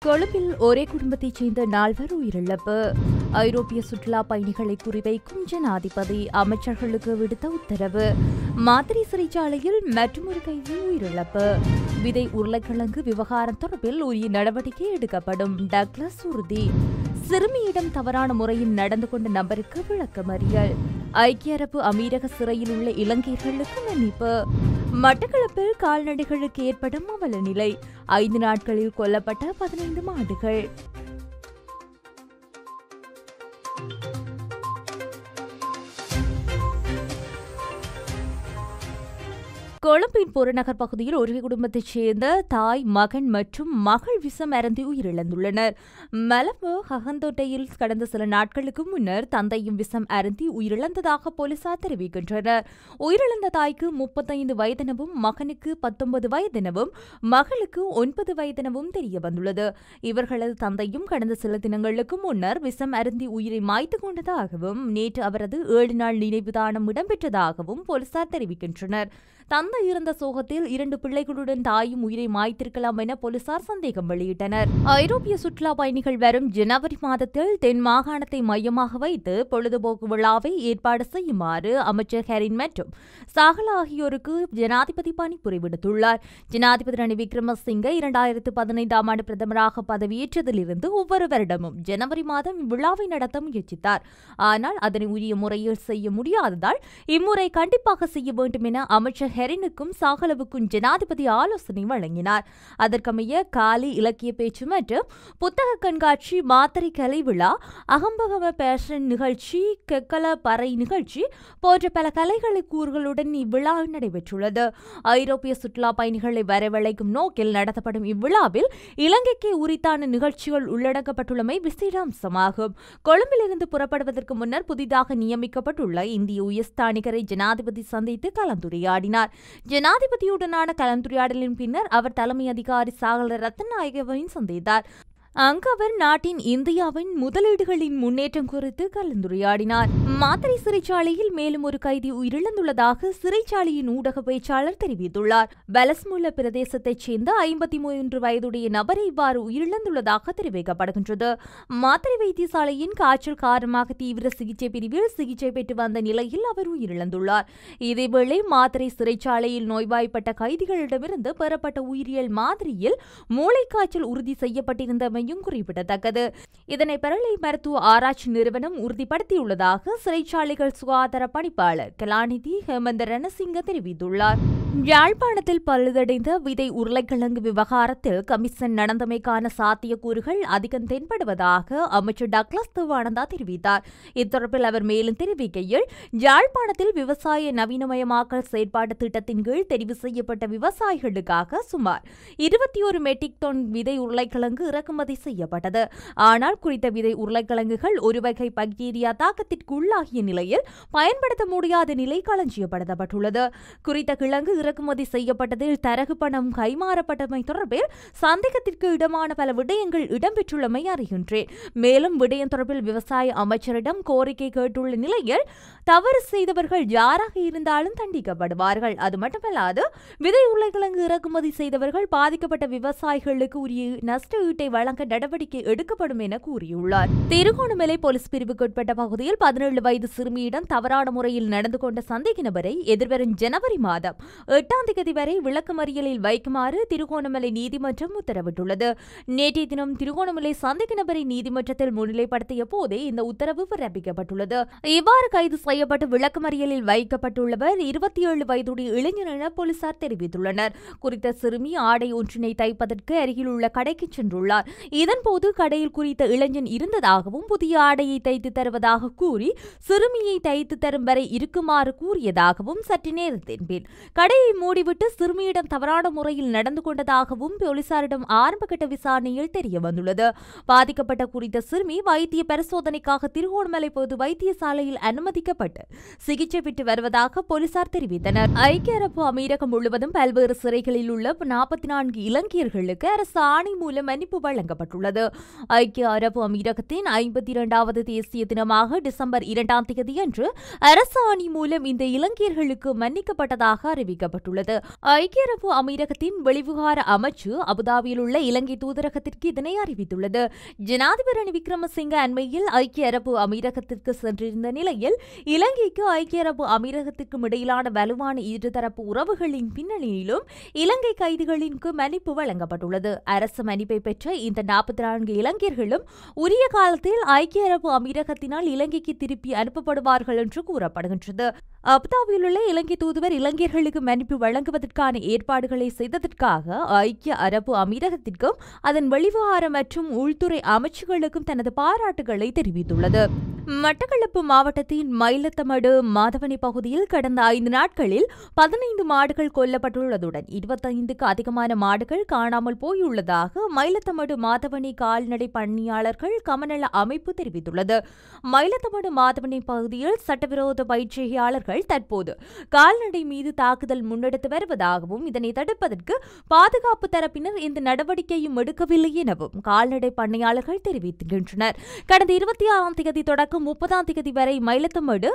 கொழும்பில் ஒரே குடும்பத்தைச் சேர்ந்த நால்வர் உயிரிழப்பு ஐரோப்பிய சுற்றுலா பயணிகளை குறிவைக்கும் ஜனாதிபதி அமைச்சர்களுக்கு விடுத்த உத்தரவு மாதிரி சிறைச்சாலையில் மற்றொரு கைதி உயிரிழப்பு விதை உருளைக்கிழங்கு விவகாரம் தொடர்பில் உரிய நடவடிக்கை எடுக்கப்படும் டக்ளஸ் உறுதி சிறுமியிடம் தவறான முறையில் நடந்து கொண்ட நபருக்கு விளக்கமறியல் ஐக்கிய அரபு அமீரக சிறையில் உள்ள இலங்கையர்களுக்கு மன்னிப்பு மட்டக்களப்பில் கால்நடைகளுக்கு ஏற்படும் அவல நிலை ஐந்து நாட்களில் கொல்லப்பட்ட பதினைந்து மாடுகள் கொழும்பின் புறநகர் பகுதியில் ஒரு குடும்பத்தைச் சேர்ந்த தாய் மகன் மற்றும் மகள் விஷம் அருந்தி உயிரிழந்துள்ளனர் மலம்பு ஹகந்தோட்டையில் கடந்த சில நாட்களுக்கு முன்னர் தந்தையும் விஷம் அருந்தி உயிரிழந்ததாக போலீசார் தெரிவிக்கின்றனர் உயிரிழந்த தாய்க்கு முப்பத்தைந்து வயதெனவும் மகனுக்கு பத்தொன்பது வயதெனவும் மகளுக்கு ஒன்பது வயதெனவும் தெரிய வந்துள்ளது இவர்களது தந்தையும் கடந்த சில தினங்களுக்கு முன்னர் விஷம் அருந்தி உயிரை மாய்த்து கொண்டதாகவும் நேற்று அவரது ஏழு நாள் நினைவு தானம் இடம்பெற்றதாகவும் போலீசார் தெரிவிக்கின்றனர் தந்தை இறந்த சோகத்தில் இரண்டு பிள்ளைகளுடன் தாயும் உயிரை மாய்த்திருக்கலாம் என போலீசார் சந்தேகம் வெளியிட்டனர் ஐரோப்பிய சுற்றுலா பயணிகள் வரும் ஜனவரி மாதத்தில் தென் மாகாணத்தை மையமாக வைத்து பொழுதுபோக்கு விழாவை ஏற்பாடு செய்யுமாறு அமைச்சர் ஹெரின் மற்றும் சாகல ஆகியோருக்கு ஜனாதிபதி பணிப்புரை விடுத்துள்ளார் ஜனாதிபதி ரணில் விக்ரமசிங்கே இரண்டாயிரத்து பதினைந்தாம் ஆண்டு பிரதமராக பதவியேற்றதிலிருந்து ஒவ்வொரு வருடமும் ஜனவரி மாதம் இவ்விழாவை நடத்த முயற்சித்தார் ஆனால் அதனை உரிய முறையில் செய்ய முடியாததால் இம்முறை கண்டிப்பாக செய்ய வேண்டும் என அமைச்சர் ஹெரினுக்கும் சாகலவுக்கும் ஜனாதிபதி ஆலோசனை வழங்கினார் அதற்கமைய காலி இலக்கிய பேச்சு மற்றும் புத்தக கண்காட்சி மாத்திரை கலை விழா அகம்பகவ பேஷன் நிகழ்ச்சி கெக்கல பறை நிகழ்ச்சி போன்ற பல கலைகளை கூறுகளுடன் இவ்விழா நடைபெற்றுள்ளது ஐரோப்பிய சுற்றுலா பயணிகளை வரவழைக்கும் நோக்கில் நடத்தப்படும் இவ்விழாவில் இலங்கைக்கு உரித்தான நிகழ்ச்சிகள் உள்ளடக்கப்பட்டுள்ளமை விசேட அம்சமாகும் கொழும்பிலிருந்து புறப்படுவதற்கு முன்னர் புதிதாக நியமிக்கப்பட்டுள்ள இந்திய உயர்ஸ்தானிகரை ஜனாதிபதி சந்தித்து கலந்துரையாடினார் ஜனாதிபதியுடனான கலந்துரையாடலின் பின்னர் அவர் தலைமை அதிகாரி சாகல ரத்நாயகவையும் சந்தித்தார் அங்கு அவர் நாட்டின் இந்தியாவின் முதலீடுகளின் முன்னேற்றம் குறித்து கலந்துரையாடினார் மாத்திரை சிறைச்சாலையில் மேலும் ஒரு கைதி உயிரிழந்துள்ளதாக சிறைச்சாலையின் ஊடக பேச்சாளர் தெரிவித்துள்ளார் பலஸ்முல்ல பிரதேசத்தைச் சேர்ந்த ஐம்பத்தி மூன்று வயதுடைய நபர் இவ்வாறு உயிரிழந்துள்ளதாக தெரிவிக்கப்படுகின்றது மாத்திரை வைத்தியசாலையின் காய்ச்சல் காரணமாக தீவிர சிகிச்சை பிரிவில் சிகிச்சை பெற்று வந்த நிலையில் அவர் உயிரிழந்துள்ளார் இதேவேளை மாத்திரை சிறைச்சாலையில் நோய்வாய்ப்பட்ட கைதிகளிடமிருந்து பெறப்பட்ட உயிரியல் மாதிரியில் மூளைக்காய்ச்சல் உறுதி செய்யப்பட்டிருந்தமை உள்ளமையும் குறிப்பிடத்தக்கது இதனை பெரளை மருத்துவ ஆராய்ச்சி நிறுவனம் உறுதிப்படுத்தியுள்ளதாக சிறைச்சாலைகள் சுகாதார பணிப்பாளர் கலாநிதி ஹேமந்த ரணசிங்க தெரிவித்துள்ளார் யாழ்ப்பாணத்தில் பழுதடைந்த விதை உருளைக்கிழங்கு விவகாரத்தில் கமிஷன் நடந்தமைக்கான சாத்தியக்கூறுகள் அதிகம் தென்படுவதாக அமைச்சர் டக்ளஸ் தேவானந்தா தெரிவித்தார் இத்தொடர்பில் அவர் மேலும் தெரிவிக்கையில் யாழ்ப்பாணத்தில் விவசாய நவீனமயமாக்கல் செயற்பாட்டு திட்டத்தின் கீழ் தெரிவு செய்யப்பட்ட விவசாயிகளுக்காக சுமார் இருபத்தி ஒரு மெட்ரிக் டன் விதை உருளைக்கிழங்கு இறக்குமதி செய்யப்பட்டது ஆனால் குறித்த விதை உருளைக்கிழங்குகள் ஒரு வகை பாக்டீரியா தாக்கத்திற்கு உள்ளாகிய நிலையில் பயன்படுத்த முடியாத நிலை களஞ்சியப்படுத்தப்பட்டுள்ளது குறித்த கிழங்கு இறக்குமதி செய்யப்பட்டதில் தரகு பணம் கைமாறப்பட்டமை தொடர்பில் சந்தேகத்திற்கு இடமான பல விடயங்கள் இடம்பெற்றுள்ளமை அறிகின்றேன் மேலும் விடயம் தொடர்பில் விவசாய அமைச்சரிடம் கோரிக்கை கேட்டுள்ள நிலையில் தவறு செய்தவர்கள் யாராக இருந்தாலும் தண்டிக்கப்படுவார்கள் அது மட்டுமல்லாது விதை உருளைக்கிழங்கு இறக்குமதி செய்தவர்கள் பாதிக்கப்பட்ட விவசாயிகளுக்கு உரிய நஷ்ட ஈட்டை வழங்க நடவடிக்கை எடுக்கப்படும் என கூறியுள்ளார் திருகோணமலை போலீஸ் பிரிவுக்குட்பட்ட பகுதியில் பதினேழு வயது சிறுமியிடம் தவறான முறையில் நடந்து கொண்ட சந்தேக நபரை எதிர்வரும் ஜனவரி மாதம் எட்டாம் தேதி வரை விளக்கமறியலில் வைக்குமாறு திருகோணமலை நீதிமன்றம் உத்தரவிட்டுள்ளது நேற்றைய தினம் திருகோணமலை சந்தேக நபரை நீதிமன்றத்தில் முன்னிலைப்படுத்திய போதே இந்த உத்தரவு பிறப்பிக்கப்பட்டுள்ளது இவ்வாறு கைது செய்யப்பட்டு விளக்கமறியலில் வைக்கப்பட்டுள்ளவர் இருபத்தி ஏழு வயதுடைய இளைஞர் என போலீசார் தெரிவித்துள்ளனர் குறித்த சிறுமி ஆடை ஒன்றினை தைப்பதற்கு அருகில் உள்ள கடைக்கு சென்றுள்ளார் இதன்போது கடையில் குறித்த இளைஞன் இருந்ததாகவும் புதிய ஆடையை தைத்து தருவதாக கூறி சிறுமியை தைத்து தரும் வரை இருக்குமாறு கூறியதாகவும் சற்று நேரத்தின் பின் கடையை மூடிவிட்டு சிறுமியிடம் தவறான முறையில் நடந்து கொண்டதாகவும் போலீசாரிடம் ஆரம்பகட்ட விசாரணையில் தெரிய வந்துள்ளது பாதிக்கப்பட்ட குறித்த சிறுமி வைத்திய பரிசோதனைக்காக திருகோணமலை பொது வைத்தியசாலையில் அனுமதிக்கப்பட்டு சிகிச்சை பெற்று வருவதாக போலீசார் தெரிவித்தனர் ஐக்கிய அரபு அமீரகம் முழுவதும் பல்வேறு சிறைகளில் உள்ள நாற்பத்தி நான்கு இலங்கையர்களுக்கு அரசு ஆணை மூலம் மன்னிப்பு வழங்கப்பட்டது அறிவிக்கப்பட்டுள்ளது ஐக்கிய அரபு அமீரகத்தின் ஐம்பத்தி இரண்டாவது தேசிய தினமாக டிசம்பர் இரண்டாம் தேதியன்று அரசு ஆணை மூலம் இந்த இலங்கையர்களுக்கு மன்னிக்கப்பட்டதாக அறிவிக்கப்பட்டுள்ளது ஐக்கிய அரபு அமீரகத்தின் வெளிவிவகார அமைச்சு அபுதாபியில் உள்ள இலங்கை தூதரகத்திற்கு இதனை அறிவித்துள்ளது ஜனாதிபதி ரணில் விக்ரமசிங்க அண்மையில் ஐக்கிய அரபு அமீரகத்திற்கு சென்றிருந்த நிலையில் இலங்கைக்கு ஐக்கிய அரபு அமீரகத்திற்கும் இடையிலான வலுவான இருதரப்பு உறவுகளின் பின்னணியிலும் இலங்கை கைதிகளிற்கு மன்னிப்பு வழங்கப்பட்டுள்ளது அரசு மன்னிப்பை பெற்ற இந்த நாற்பத்தி நான்கு இலங்கையர்களும் உரிய காலத்தில் ஐக்கிய அரபு அமீரகத்தினால் இலங்கைக்கு திருப்பி அனுப்பப்படுவார்கள் என்று கூறப்படுகின்றது அபுதாபியில் உள்ள இலங்கை தூதுவர் இலங்கையர்களுக்கு மன்னிப்பு வழங்குவதற்கான ஏற்பாடுகளை செய்ததற்காக ஐக்கிய அரபு அமீரகத்திற்கும் அதன் வெளிவிவகார மற்றும் உள்துறை அமைச்சுகளுக்கும் தனது பாராட்டுகளை தெரிவித்துள்ளது மட்டக்களப்பு மாவட்டத்தின் மயிலத்தமடு மாதவனி பகுதியில் கடந்த ஐந்து நாட்களில் பதினைந்து மாடுகள் கொல்லப்பட்டுள்ளதுடன் இருபத்தைந்துக்கு அதிகமான மாடுகள் காணாமல் போயுள்ளதாக மயிலத்தமடு மாதவனி கால்நடை பணியாளர்கள் கமநல அமைப்பு தெரிவித்துள்ளது மயிலத்தமடு மாதவனி பகுதியில் சட்டவிரோத பயிற்சியாளர்கள் தற்போது கால்நடை மீது தாக்குதல் முன்னெடுத்து வருவதாகவும் இதனை தடுப்பதற்கு பாதுகாப்பு தரப்பினர் இந்த நடவடிக்கையும் எடுக்கவில்லை எனவும் கால்நடை பண்ணையாளர்கள் தெரிவிக்கின்றனர் கடந்த இருபத்தி ஆறாம் தேதி தொடக்கம் முப்பதாம் தேதி வரை மயிலத்தமடு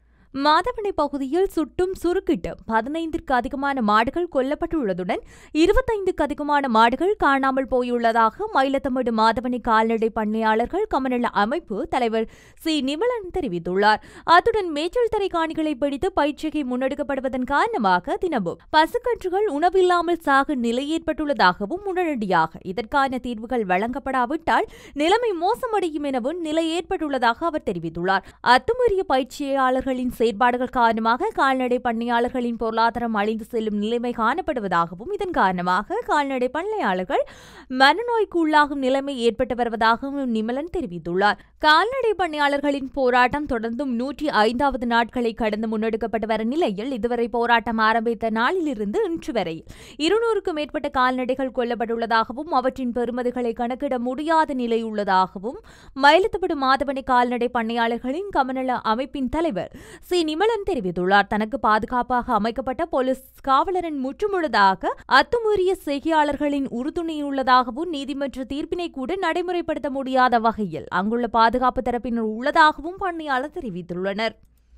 மாதவனை பகுதியில் சுட்டும் சுருக்கிட்டும் பதினைந்திற்கு அதிகமான மாடுகள் கொல்லப்பட்டுள்ளதுடன் இருபத்தைந்துக்கு அதிகமான மாடுகள் காணாமல் போயுள்ளதாக மயிலத்தமடு மாதவனை கால்நடை பண்ணையாளர்கள் கமநல அமைப்பு தலைவர் சி நிமலன் தெரிவித்துள்ளார் அத்துடன் மேய்ச்சல் தரை காணிகளை பிடித்து பயிற்சிகை முன்னெடுக்கப்படுவதன் காரணமாக தினமும் பசுக்கன்றுகள் உணவில்லாமல் சாக நிலை ஏற்பட்டுள்ளதாகவும் உடனடியாக இதற்கான தீர்வுகள் வழங்கப்படாவிட்டால் நிலைமை மோசமடையும் எனவும் நிலை ஏற்பட்டுள்ளதாக அவர் தெரிவித்துள்ளார் அத்துமீறிய பயிற்சியாளர்களின் செயற்பாடுகள் காரணமாக கால்நடை பண்ணையாளர்களின் பொருளாதாரம் அழிந்து செல்லும் நிலைமை காணப்படுவதாகவும் இதன் காரணமாக கால்நடை பண்ணையாளர்கள் மனநோய்க்கு உள்ளாகும் நிலைமை ஏற்பட்டு வருவதாகவும் நிமலன் தெரிவித்துள்ளார் கால்நடை பண்ணையாளர்களின் போராட்டம் தொடர்ந்தும் நூற்றி ஐந்தாவது நாட்களை கடந்து முன்னெடுக்கப்பட்டு வரும் நிலையில் இதுவரை போராட்டம் ஆரம்பித்த நாளிலிருந்து இன்று வரை இருநூறுக்கும் மேற்பட்ட கால்நடைகள் கொல்லப்பட்டுள்ளதாகவும் அவற்றின் பெறுமதிகளை கணக்கிட முடியாத நிலை உள்ளதாகவும் மயிலத்தப்படு மாதவனை கால்நடை பண்ணையாளர்களின் கமநல அமைப்பின் தலைவர் சி நிமலன் தெரிவித்துள்ளார் தனக்கு பாதுகாப்பாக அமைக்கப்பட்ட போலீஸ் காவலரின் முற்றுமுழுதாக அத்துமீறிய செய்தியாளர்களின் உறுதுணையுள்ளதாகவும் நீதிமன்ற தீர்ப்பினை கூட நடைமுறைப்படுத்த முடியாத வகையில் அங்குள்ள பாதுகாப்பு தரப்பினர் உள்ளதாகவும் பண்ணையாளர் தெரிவித்துள்ளனர்